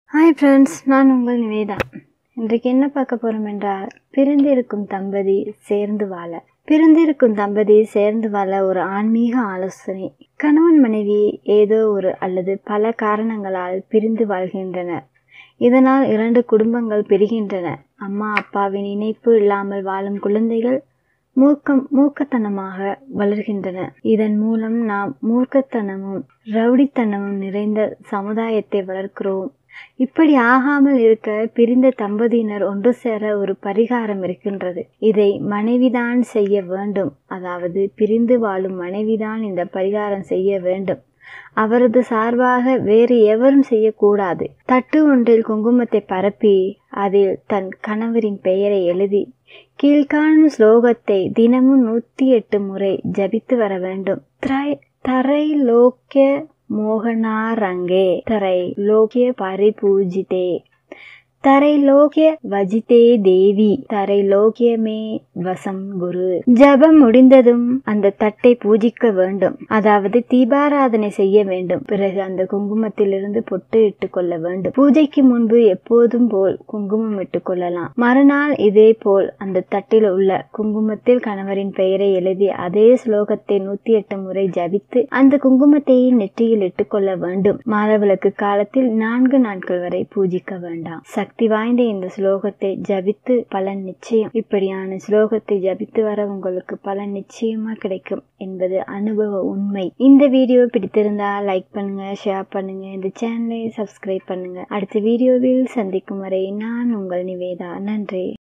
hi friends நான் உங்கள் நிவேதா இன்றைக்கு என்ன பார்க்க போகிறோம் என்றால் பிரிந்திருக்கும் தம்பதி சேர்ந்து வாழ பிரிந்திருக்கும் தம்பதி சேர்ந்து வாழ ஒரு ஆன்மீக ஆலோசனை கணவன் மனைவி ஏதோ ஒரு அல்லது பல காரணங்களால் பிரிந்து வாழ்கின்றனர் இதனால் இரண்டு குடும்பங்கள் பிரிகின்றன அம்மா அப்பாவின் இணைப்பு இல்லாமல் வாழும் குழந்தைகள் மூர்க்கம் மூர்க்கத்தனமாக வளர்கின்றன இதன் மூலம் நாம் மூர்க்கத்தனமும் ரவுடித்தனமும் நிறைந்த சமுதாயத்தை வளர்க்கிறோம் இப்படி ஆகாமல் இருக்க பிரிந்த தம்பதியினர் ஒன்று சேர ஒரு பரிகாரம் இருக்கின்றது இதை மனைவிதான் செய்ய வேண்டும் அதாவது பிரிந்து வாழும் மனைவிதான் இந்த பரிகாரம் செய்ய வேண்டும் அவரது சார்பாக வேறு எவரும் செய்யக்கூடாது தட்டு ஒன்றில் குங்குமத்தை பரப்பி அதில் தன் கணவரின் பெயரை எழுதி கீழ்காணும் ஸ்லோகத்தை தினமும் நூத்தி எட்டு முறை ஜபித்து வர வேண்டும் தரை லோக்கிய மோகனாரங்கே தரை லோக்கிய பரிபூஜிதே தரை லோக்கிய வஜிதே தேவி தரை லோக்கியமே வசம் குரு ஜபம் முடிந்ததும் அந்த தட்டை பூஜிக்க வேண்டும் அதாவது தீபாராதனை செய்ய வேண்டும் பிறகு அந்த குங்குமத்திலிருந்து பொட்டு இட்டு கொள்ள வேண்டும் பூஜைக்கு முன்பு எப்போதும் போல் குங்குமம் இட்டுக் கொள்ளலாம் மறுநாள் இதே போல் அந்த தட்டில் உள்ள குங்குமத்தில் கணவரின் பெயரை எழுதி அதே ஸ்லோகத்தை நூத்தி எட்டு முறை ஜபித்து அந்த குங்குமத்தை நெற்றியில் இட்டுக்கொள்ள வேண்டும் மாதவிளக்கு காலத்தில் நான்கு நாட்கள் வரை பூஜிக்க வேண்டாம் சக்தி வாய்ந்த இந்த ஸ்லோகத்தை ஜபித்து பலன் நிச்சயம் இப்படியான ஸ்லோகத்தை ஜபித்து வர உங்களுக்கு பலன் நிச்சயமா கிடைக்கும் என்பது அனுபவ உண்மை இந்த வீடியோ பிடித்திருந்தா லைக் பண்ணுங்க ஷேர் பண்ணுங்க இந்த சேனலை சப்ஸ்கிரைப் பண்ணுங்க அடுத்த வீடியோவில் சந்திக்கும் வரை நான் உங்கள் நிவேதா நன்றி